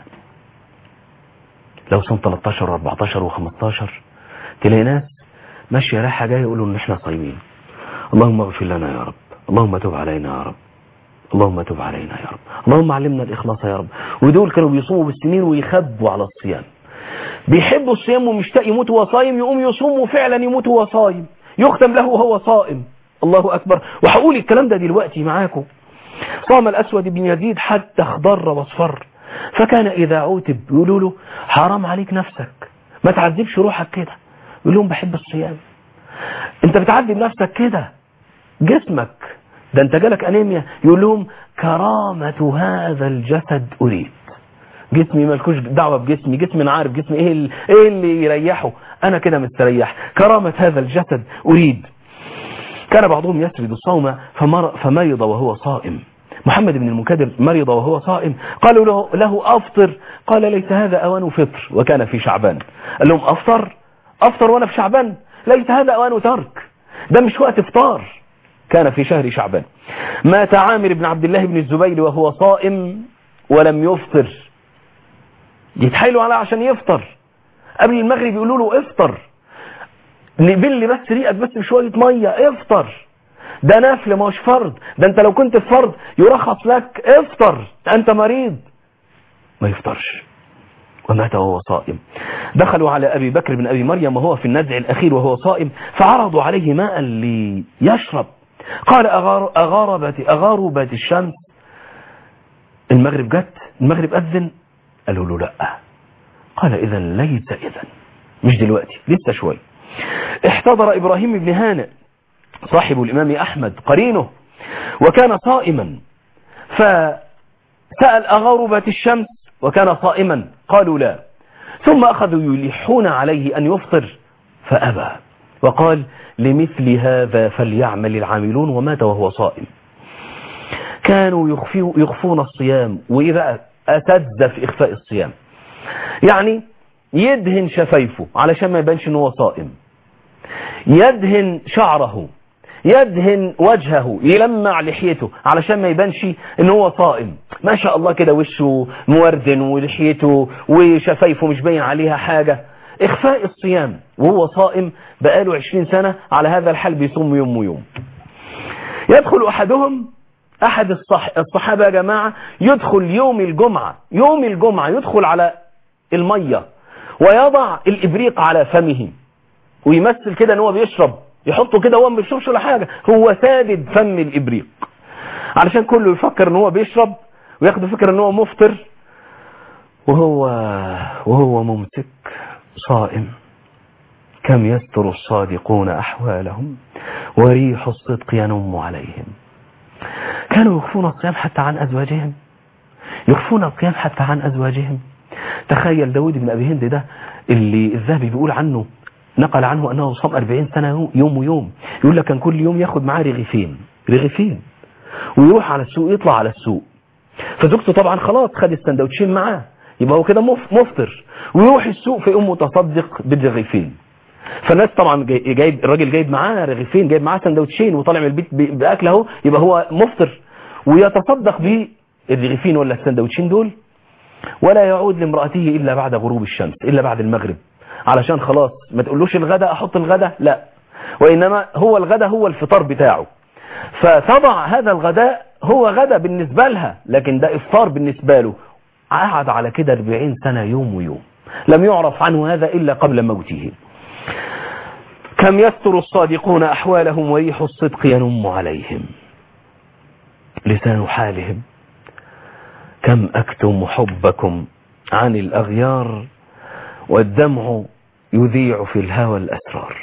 لو صوم 13 و14 و15 تلاقي ناس ماشيه رايحه جايه يقولوا ان احنا صايمين اللهم اغفر لنا يا رب اللهم تب علينا يا رب اللهم تب علينا يا رب اللهم علمنا الإخلاص يا رب ودول كانوا بيصوموا بالسنين ويخبوا على الصيام بيحبوا الصيام ومشتاق يموت وهو صايم يقوم يصوم وفعلا يموت وهو صايم يختم له وهو صائم الله أكبر وهقول الكلام ده دلوقتي معاكم صام الأسود بن يزيد حتى اخضر واصفر فكان إذا عوتب يقولوا له حرام عليك نفسك ما تعذبش روحك كده يقول لهم بحب الصيام انت بتعذب نفسك كده جسمك ده انت جالك انيميا يقول لهم كرامة هذا الجسد أريد جسمي مالكوش دعوة بجسمي جسمي انا عارف جسمي ايه اللي, ايه اللي يريحه انا كده مستريح كرامة هذا الجسد اريد كان بعضهم يسرد الصوم فمر فمرض وهو صائم محمد بن المكدر مرض وهو صائم قالوا له, له افطر قال ليس هذا اوان فطر وكان في شعبان قال لهم افطر افطر وانا في شعبان ليس هذا اوان ترك ده مش وقت افطار كان في شهر شعبان مات عامر بن عبد الله بن الزبير وهو صائم ولم يفطر يتحايلوا عليه عشان يفطر قبل المغرب يقولوا له افطر نقبل بس ريقك بس بشوية مية افطر ده نفل ما هوش فرض ده انت لو كنت في فرض يرخص لك افطر انت مريض ما يفطرش ومات وهو صائم دخلوا على أبي بكر بن أبي مريم وهو في النزع الأخير وهو صائم فعرضوا عليه ماء ليشرب قال أغار أغاربت, أغاربت الشمس المغرب جت المغرب أذن قالوا له لا قال إذا ليس إذا مش دلوقتي لسه شوي احتضر إبراهيم بن هانئ صاحب الإمام أحمد قرينه وكان صائما فسأل أغربت الشمس وكان صائما قالوا لا ثم أخذوا يلحون عليه أن يفطر فأبى وقال لمثل هذا فليعمل العاملون ومات وهو صائم كانوا يخفوا يخفون الصيام وإذا أسد في إخفاء الصيام يعني يدهن شفايفه علشان ما يبانش ان هو صائم يدهن شعره يدهن وجهه يلمع لحيته علشان ما يبانش ان هو صائم ما شاء الله كده وشه موردن ولحيته وشفايفه مش باين عليها حاجة اخفاء الصيام وهو صائم بقاله عشرين سنة على هذا الحال بيصوم يوم ويوم يدخل احدهم احد الصح... الصحابة يا جماعة يدخل يوم الجمعة يوم الجمعة يدخل على المية ويضع الابريق على فمه ويمثل كده ان هو بيشرب يحطه كده وهو ما بيشربش ولا حاجة هو سادد فم الابريق علشان كله يفكر ان هو بيشرب وياخد فكرة ان هو مفطر وهو وهو ممسك صائم كم يستر الصادقون احوالهم وريح الصدق ينم عليهم كانوا يخفون الصيام حتى عن ازواجهم يخفون الصيام حتى عن ازواجهم تخيل داود بن ابي هند ده اللي الذهبي بيقول عنه نقل عنه انه صام 40 سنة يوم ويوم يقول لك كان كل يوم ياخد معاه رغيفين رغيفين ويروح على السوق يطلع على السوق فزوجته طبعا خلاص خد السندوتشين معاه يبقى هو كده مفطر ويروح السوق فيقوم متصدق بالرغيفين فالناس طبعا جايب الراجل جايب معاه رغيفين جايب معاه سندوتشين وطالع من البيت باكل اهو يبقى هو مفطر ويتصدق بالرغيفين ولا السندوتشين دول ولا يعود لامرأته إلا بعد غروب الشمس إلا بعد المغرب علشان خلاص ما تقولوش الغداء أحط الغداء لا وإنما هو الغداء هو الفطار بتاعه فتضع هذا الغداء هو غداء بالنسبة لها لكن ده إفطار بالنسبة له قعد على كده 40 سنة يوم ويوم لم يعرف عنه هذا إلا قبل موته كم يستر الصادقون أحوالهم وريح الصدق ينم عليهم لسان حالهم كم أكتم حبكم عن الأغيار والدمع يذيع في الهوى الأسرار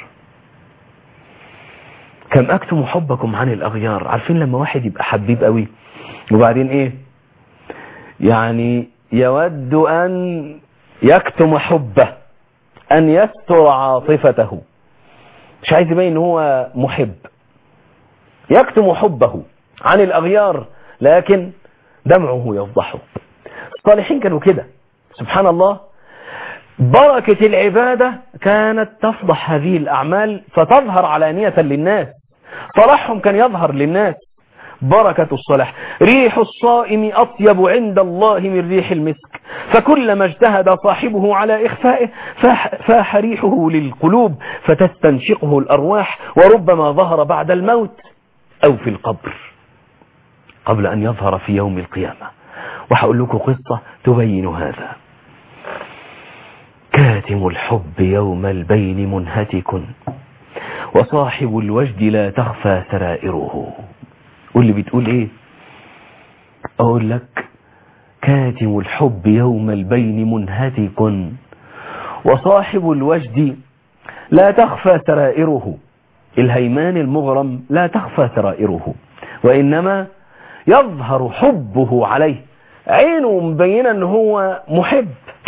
كم أكتم حبكم عن الأغيار عارفين لما واحد يبقى حبيب قوي وبعدين إيه يعني يود أن يكتم حبه أن يستر عاطفته مش عايز يبين ان هو محب يكتم حبه عن الأغيار لكن دمعه يفضحه الصالحين كانوا كده سبحان الله بركة العبادة كانت تفضح هذه الأعمال فتظهر علانية للناس صلاحهم كان يظهر للناس بركة الصلاح ريح الصائم أطيب عند الله من ريح المسك فكلما اجتهد صاحبه على إخفائه فاح ريحه للقلوب فتستنشقه الأرواح وربما ظهر بعد الموت أو في القبر قبل أن يظهر في يوم القيامة وحقول لكم قصة تبين هذا كاتم الحب يوم البين منهتك وصاحب الوجد لا تخفى سرائره قول لي بتقول ايه اقول لك كاتم الحب يوم البين منهتك وصاحب الوجد لا تخفى سرائره الهيمان المغرم لا تخفى سرائره وإنما يظهر حبه عليه عينه مبينة ان هو محب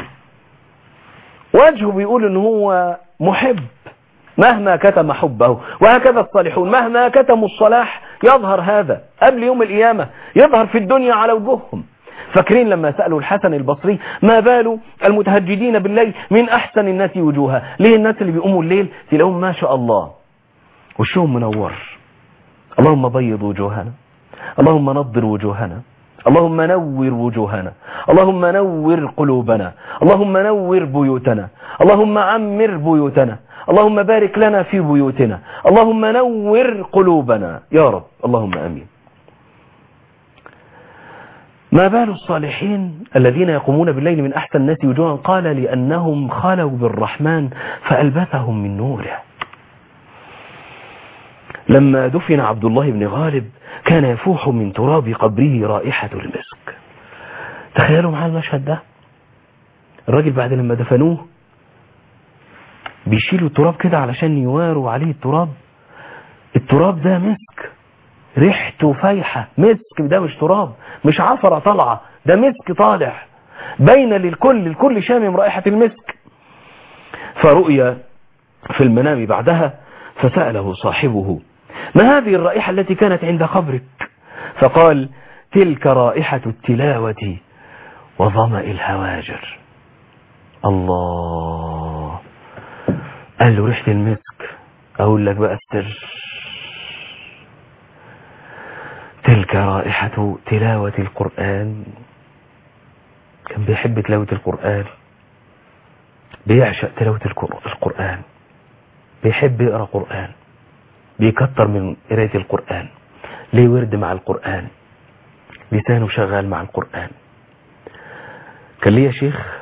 وجهه بيقول ان هو محب مهما كتم حبه وهكذا الصالحون مهما كتموا الصلاح يظهر هذا قبل يوم القيامة يظهر في الدنيا على وجوههم فاكرين لما سألوا الحسن البصري ما بال المتهجدين بالليل من أحسن الناس وجوها ليه الناس اللي بيقوموا الليل تلاقيهم ما شاء الله وشهم منور اللهم بيض وجوهنا اللهم نضر وجوهنا اللهم نور وجوهنا اللهم نور قلوبنا اللهم نور بيوتنا اللهم عمر بيوتنا اللهم بارك لنا في بيوتنا اللهم نور قلوبنا يا رب اللهم امين ما بال الصالحين الذين يقومون بالليل من احسن الناس وجوها قال لانهم خلوا بالرحمن فالبسهم من نوره لما دفن عبد الله بن غالب كان يفوح من تراب قبره رائحة المسك تخيلوا معايا المشهد ده الراجل بعد لما دفنوه بيشيلوا التراب كده علشان يواروا عليه التراب التراب ده مسك ريحته فايحة مسك ده مش تراب مش عفرة طالعة ده مسك طالع بين للكل الكل شامم رائحة المسك فرؤيا في المنام بعدها فسأله صاحبه ما هذه الرائحة التي كانت عند قبرك فقال تلك رائحة التلاوة وظمأ الهواجر الله قال له ريحة المسك أقول لك بقى السر تلك رائحة تلاوة القرآن كان بيحب تلاوة القرآن بيعشق تلاوة القرآن بيحب يقرأ قرآن بيكتر من قراية القرآن ليه ورد مع القرآن لسانه شغال مع القرآن كان ليا شيخ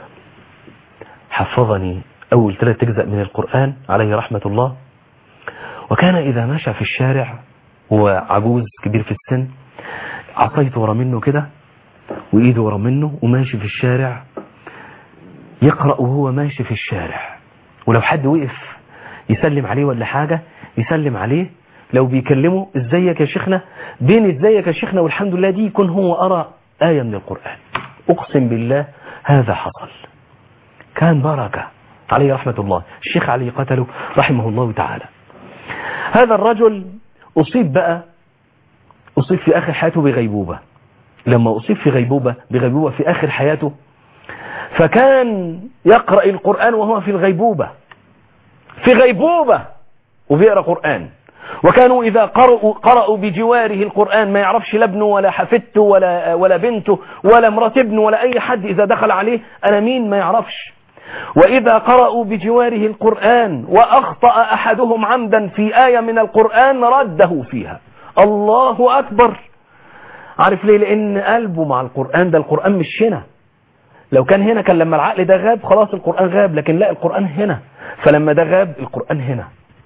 حفظني أول ثلاث أجزاء من القرآن عليه رحمة الله وكان إذا مشى في الشارع هو عجوز كبير في السن عصيته ورا منه كده وإيده ورا منه وماشي في الشارع يقرأ وهو ماشي في الشارع ولو حد وقف يسلم عليه ولا حاجة يسلم عليه لو بيكلمه ازيك يا شيخنا بين ازيك يا شيخنا والحمد لله دي يكون هو أرى آية من القرآن أقسم بالله هذا حصل كان بركة عليه رحمة الله الشيخ علي قتله رحمه الله تعالى هذا الرجل أصيب بقى أصيب في آخر حياته بغيبوبة لما أصيب في غيبوبة بغيبوبة في آخر حياته فكان يقرأ القرآن وهو في الغيبوبة في غيبوبة وبيقرأ قرآن وكانوا إذا قرأوا, قرأوا بجواره القرآن ما يعرفش لا ابنه ولا حفدته ولا, ولا بنته ولا مرات ابنه ولا أي حد إذا دخل عليه أنا مين ما يعرفش وإذا قرأوا بجواره القرآن وأخطأ أحدهم عمدا في آية من القرآن رده فيها الله أكبر عارف ليه لأن قلبه مع القرآن ده القرآن مش هنا لو كان هنا كان لما العقل ده غاب خلاص القرآن غاب لكن لا القرآن هنا فلما ده غاب القرآن هنا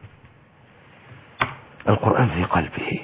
القرآن في قلبه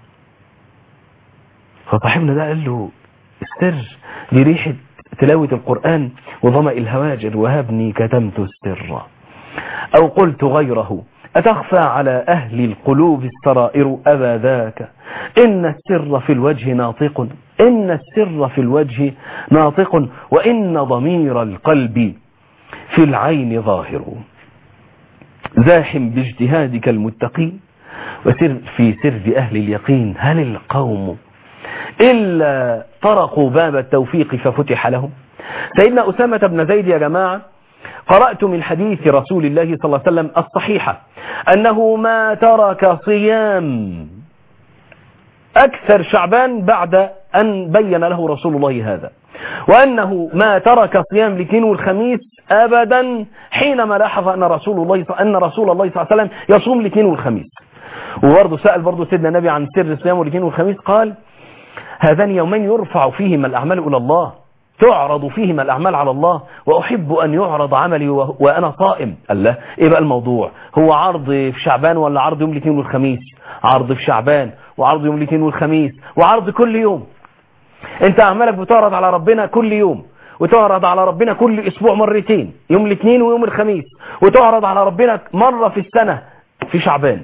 فصاحبنا ده قال له السر دي ريحة تلاوة القرآن وظمأ الهواجر وهبني كتمت السر أو قلت غيره أتخفى على أهل القلوب السرائر أبا ذاك إن السر في الوجه ناطق إن السر في الوجه ناطق وإن ضمير القلب في العين ظاهر زاحم باجتهادك المتقي وسر في سر أهل اليقين هل القوم إلا طرقوا باب التوفيق ففتح لهم سيدنا أسامة بن زيد يا جماعة قرأت من حديث رسول الله صلى الله عليه وسلم الصحيحة أنه ما ترك صيام أكثر شعبان بعد أن بين له رسول الله هذا وأنه ما ترك صيام الاثنين والخميس أبدا حينما لاحظ أن رسول الله أن رسول الله صلى الله عليه وسلم يصوم الاثنين والخميس وبرضه سأل برضه سيدنا النبي عن سر صيام الاثنين والخميس قال هذان يومين يرفع فيهما الأعمال إلى الله تعرض فيهما الأعمال على الله وأحب أن يعرض عملي و- وأنا صائم الله إيه بقى الموضوع هو عرض في شعبان ولا عرض يوم الاثنين والخميس عرض في شعبان وعرض يوم الاثنين والخميس وعرض كل يوم انت أعمالك بتعرض على ربنا كل يوم وتعرض على ربنا كل أسبوع مرتين يوم الاثنين ويوم الخميس وتعرض على ربنا مرة في السنة في شعبان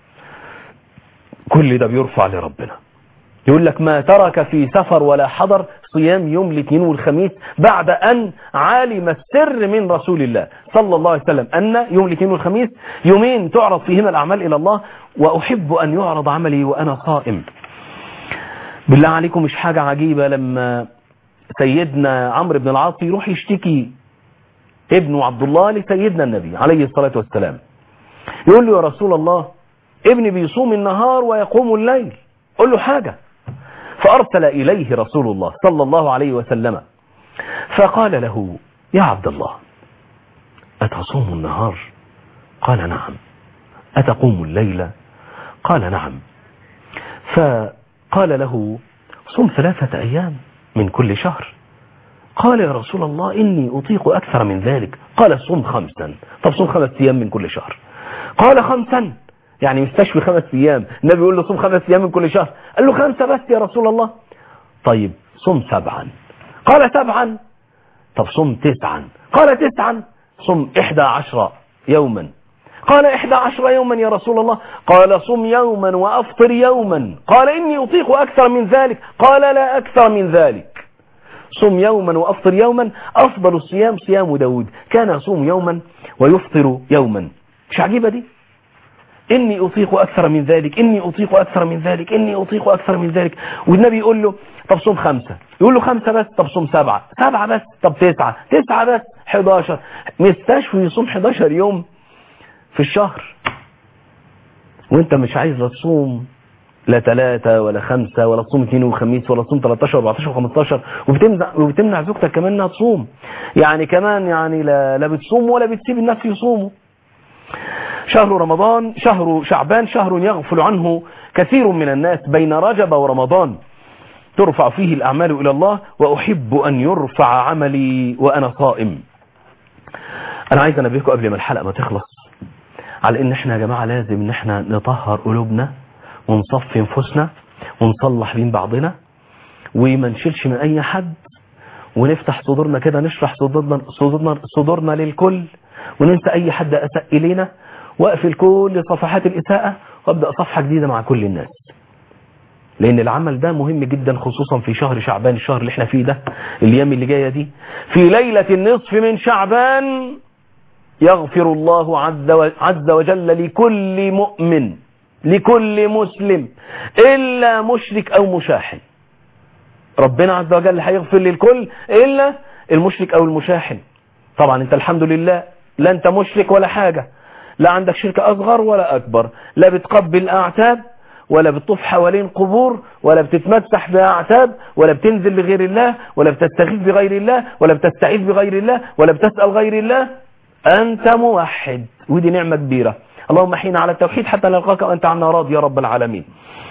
كل ده بيرفع لربنا يقول لك ما ترك في سفر ولا حضر صيام يوم الاثنين والخميس بعد أن علم السر من رسول الله صلى الله عليه وسلم أن يوم الاثنين والخميس يومين تعرض فيهما الأعمال إلى الله وأحب أن يعرض عملي وأنا صائم بالله عليكم مش حاجة عجيبة لما سيدنا عمرو بن العاص يروح يشتكي ابنه عبد الله لسيدنا النبي عليه الصلاة والسلام يقول له يا رسول الله ابني بيصوم النهار ويقوم الليل قل له حاجة فأرسل إليه رسول الله صلى الله عليه وسلم فقال له يا عبد الله أتصوم النهار قال نعم أتقوم الليل قال نعم فقال له صم ثلاثة أيام من كل شهر قال يا رسول الله إني أطيق أكثر من ذلك قال صم خمسا طب صم خمس أيام من كل شهر قال خمسا يعني مستشفي خمس أيام النبي يقول له صم خمس أيام من كل شهر قال له خمسة بس يا رسول الله طيب صم سبعا قال سبعا طب صم تسعا قال تسعا صم إحدى عشر يوما قال إحدى عشر يوما يا رسول الله قال صم يوما وأفطر يوما قال إني أطيق أكثر من ذلك قال لا أكثر من ذلك صم يوما وأفطر يوما أفضل الصيام صيام داود كان يصوم يوما ويفطر يوما مش عجيبة دي إني أطيق أكثر من ذلك إني أطيق أكثر من ذلك إني أطيق أكثر من ذلك والنبي يقول له طب صوم خمسة يقول له خمسة بس طب صوم سبعة سبعة بس طب تسعة تسعة بس 11 مستشفي يصوم 11 يوم في الشهر وانت مش عايز لا تصوم لا ثلاثة ولا خمسة ولا تصوم اثنين وخميس ولا تصوم 13 14 و15 وبتمنع وبتمنع زوجتك كمان انها تصوم يعني كمان يعني لا, لا بتصوم ولا بتسيب الناس يصوموا شهر رمضان شهر شعبان شهر يغفل عنه كثير من الناس بين رجب ورمضان ترفع فيه الأعمال إلى الله وأحب أن يرفع عملي وأنا صائم أنا عايز أنبهكم قبل ما الحلقة ما تخلص على إن إحنا يا جماعة لازم إن إحنا نطهر قلوبنا ونصفي نفوسنا ونصلح بين بعضنا وما نشيلش من أي حد ونفتح صدورنا كده نشرح صدورنا, صدورنا, صدورنا للكل وننسى أي حد أساء إلينا وأقفل كل صفحات الإساءة وأبدأ صفحة جديدة مع كل الناس لأن العمل ده مهم جدا خصوصا في شهر شعبان الشهر اللي احنا فيه ده الأيام اللي جاية دي في ليلة النصف من شعبان يغفر الله عز و- عز وجل لكل مؤمن لكل مسلم إلا مشرك أو مشاحن ربنا عز وجل هيغفر للكل إلا المشرك أو المشاحن طبعا انت الحمد لله لا انت مشرك ولا حاجة لا عندك شركة أصغر ولا أكبر لا بتقبل أعتاب ولا بتطوف حوالين قبور ولا بتتمسح بأعتاب ولا بتنزل لغير الله ولا بتستغيث بغير الله ولا بتستعيذ بغير الله ولا بتسأل غير الله أنت موحد ودي نعمة كبيرة اللهم حين على التوحيد حتى نلقاك وأنت عنا راضي يا رب العالمين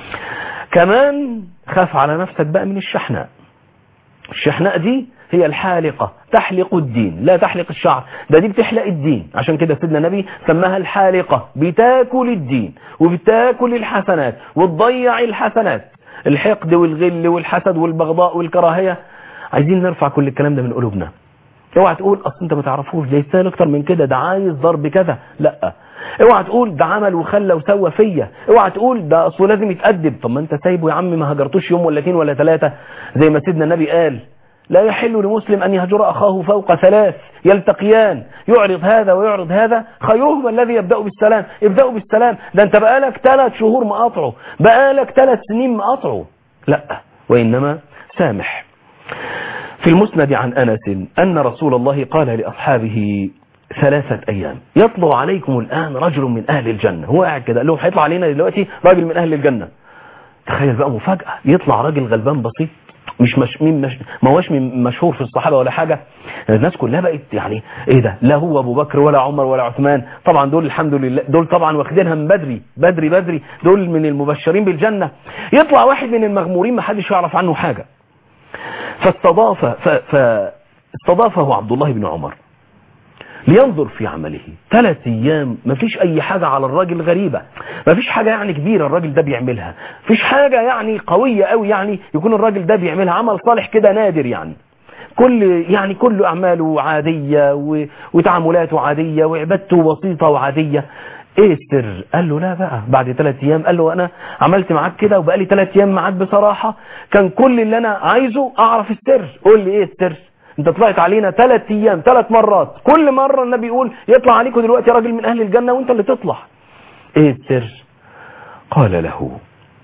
كمان خاف على نفسك بقى من الشحناء الشحناء دي هي الحالقة تحلق الدين لا تحلق الشعر ده دي بتحلق الدين عشان كده سيدنا النبي سماها الحالقة بتاكل الدين وبتاكل الحسنات وتضيع الحسنات الحقد والغل والحسد والبغضاء والكراهية عايزين نرفع كل الكلام ده من قلوبنا اوعى تقول اصل انت ما تعرفوش ده يستاهل اكتر من كده ده عايز ضرب كذا لا اوعى تقول ده عمل وخلى وسوى فيا اوعى تقول ده اصله لازم يتأدب طب ما انت سايبه يا عم ما هجرتوش يوم ولا اتنين ولا ثلاثة زي ما سيدنا النبي قال لا يحل لمسلم أن يهجر أخاه فوق ثلاث يلتقيان يعرض هذا ويعرض هذا خيرهما الذي يبدأ بالسلام ابدأوا بالسلام ده انت بقالك ثلاث شهور مقاطعه بقالك ثلاث سنين مقاطعه لا وإنما سامح في المسند عن أنس أن رسول الله قال لأصحابه ثلاثة أيام يطلع عليكم الآن رجل من أهل الجنة هو قاعد كده قال لهم هيطلع علينا دلوقتي راجل من أهل الجنة تخيل بقى مفاجأة يطلع راجل غلبان بسيط مش مش مين مش ما هوش من مشهور في الصحابه ولا حاجه الناس كلها بقت يعني ايه ده لا هو ابو بكر ولا عمر ولا عثمان طبعا دول الحمد لله دول طبعا واخدينها من بدري بدري بدري دول من المبشرين بالجنه يطلع واحد من المغمورين ما حدش يعرف عنه حاجه فاستضاف ف- فاستضافه عبد الله بن عمر لينظر في عمله ثلاث ايام مفيش اي حاجة على الراجل غريبة مفيش حاجة يعني كبيرة الراجل ده بيعملها مفيش حاجة يعني قوية قوي يعني يكون الراجل ده بيعملها عمل صالح كده نادر يعني كل يعني كل اعماله عادية و- وتعاملاته عادية وعبادته بسيطة وعادية ايه السر قال له لا بقى بعد ثلاث ايام قال له انا عملت معاك كده وبقالي ثلاث ايام معاك بصراحة كان كل اللي انا عايزه اعرف السر قول لي ايه السر انت طلعت علينا ثلاث ايام ثلاث مرات كل مرة النبي يقول يطلع عليكم دلوقتي راجل من اهل الجنة وانت اللي تطلع ايه السر قال له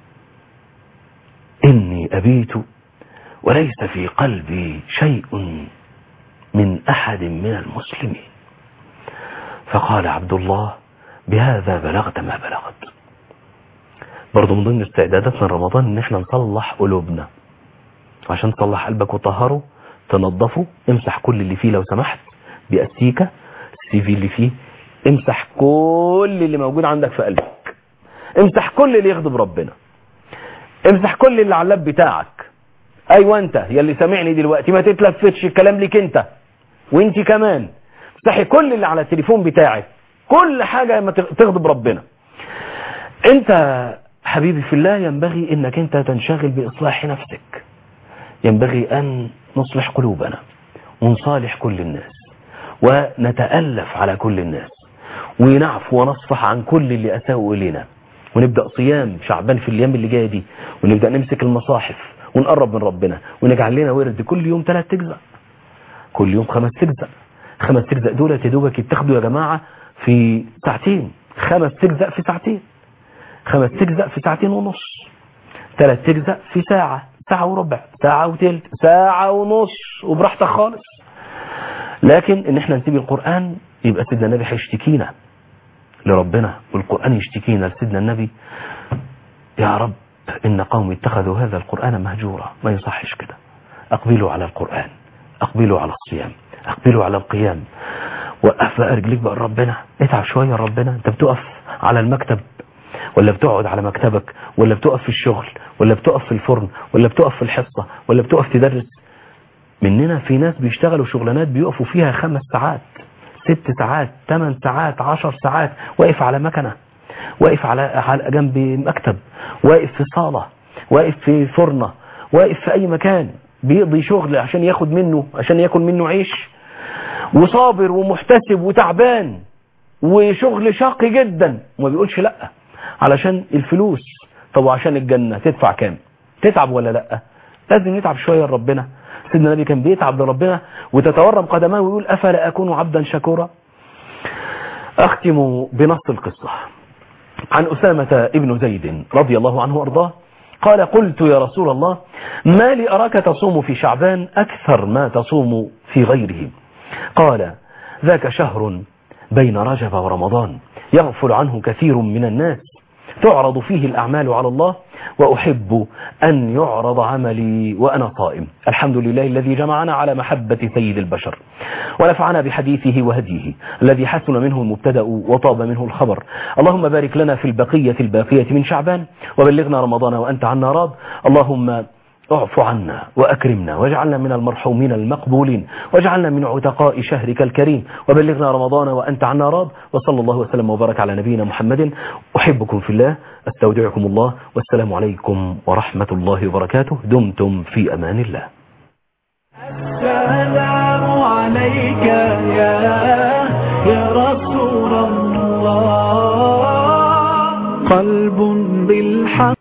اني ابيت وليس في قلبي شيء من احد من المسلمين فقال عبد الله بهذا بلغت ما بلغت برضو من ضمن استعداداتنا رمضان ان احنا نصلح قلوبنا عشان تصلح قلبك وطهره تنظفه امسح كل اللي فيه لو سمحت بأستيكة السي في اللي فيه امسح كل اللي موجود عندك في قلبك امسح كل اللي يغضب ربنا امسح كل اللي على اللاب بتاعك ايوه انت يا اللي سامعني دلوقتي ما تتلفتش الكلام ليك انت وانت كمان امسحي كل اللي على التليفون بتاعك كل حاجة ما تغضب ربنا انت حبيبي في الله ينبغي انك انت تنشغل باصلاح نفسك ينبغي ان نصلح قلوبنا ونصالح كل الناس ونتألف على كل الناس ونعفو ونصفح عن كل اللي اساءوا الينا ونبدأ صيام شعبان في الايام اللي جايه دي ونبدأ نمسك المصاحف ونقرب من ربنا ونجعل لنا ورد كل يوم ثلاث تجزأ كل يوم خمس تجزأ خمس تجزأ دول يا دوبك يتاخدوا يا جماعة في ساعتين خمس تجزأ في ساعتين خمس تجزأ في ساعتين ونص ثلاث تجزأ في ساعة ساعة وربع ساعة وتلت ساعة ونص وبراحتك خالص لكن ان احنا نسيب القرآن يبقى سيدنا النبي هيشتكينا لربنا والقرآن يشتكينا لسيدنا النبي يا رب ان قومي اتخذوا هذا القرآن مهجورا ما يصحش كده اقبلوا على القرآن اقبلوا على الصيام اقبلوا على القيام وقف بقى رجليك بقى ربنا اتعب شوية ربنا انت بتقف على المكتب ولا بتقعد على مكتبك ولا بتقف في الشغل ولا بتقف في الفرن ولا بتقف في الحصة ولا بتقف تدرس مننا في ناس بيشتغلوا شغلانات بيقفوا فيها خمس ساعات ست ساعات ثمان ساعات عشر ساعات واقف على مكنة واقف على على جنب مكتب واقف في صالة واقف في فرنة واقف في اي مكان بيقضي شغل عشان ياخد منه عشان ياكل منه عيش وصابر ومحتسب وتعبان وشغل شاق جدا وما بيقولش لا علشان الفلوس طب وعشان الجنة تدفع كام تتعب ولا لا لازم نتعب شوية لربنا سيدنا النبي كان بيتعب لربنا وتتورم قدماه ويقول أفلا أكون عبدا شكورا أختم بنص القصة عن أسامة ابن زيد رضي الله عنه وأرضاه قال قلت يا رسول الله ما لي أراك تصوم في شعبان أكثر ما تصوم في غيره قال ذاك شهر بين رجب ورمضان يغفل عنه كثير من الناس تعرض فيه الأعمال على الله وأحب أن يعرض عملي وأنا صائم الحمد لله الذي جمعنا على محبة سيد البشر ونفعنا بحديثه وهديه الذي حسن منه المبتدأ وطاب منه الخبر اللهم بارك لنا في البقية الباقية من شعبان وبلغنا رمضان وأنت عنا راض اللهم اعف عنا وأكرمنا واجعلنا من المرحومين المقبولين واجعلنا من عتقاء شهرك الكريم وبلغنا رمضان وأنت عنا راض وصلى الله وسلم وبارك على نبينا محمد أحبكم في الله استودعكم الله والسلام عليكم ورحمة الله وبركاته دمتم في أمان الله السلام عليك يا يا رسول الله قلب بالحق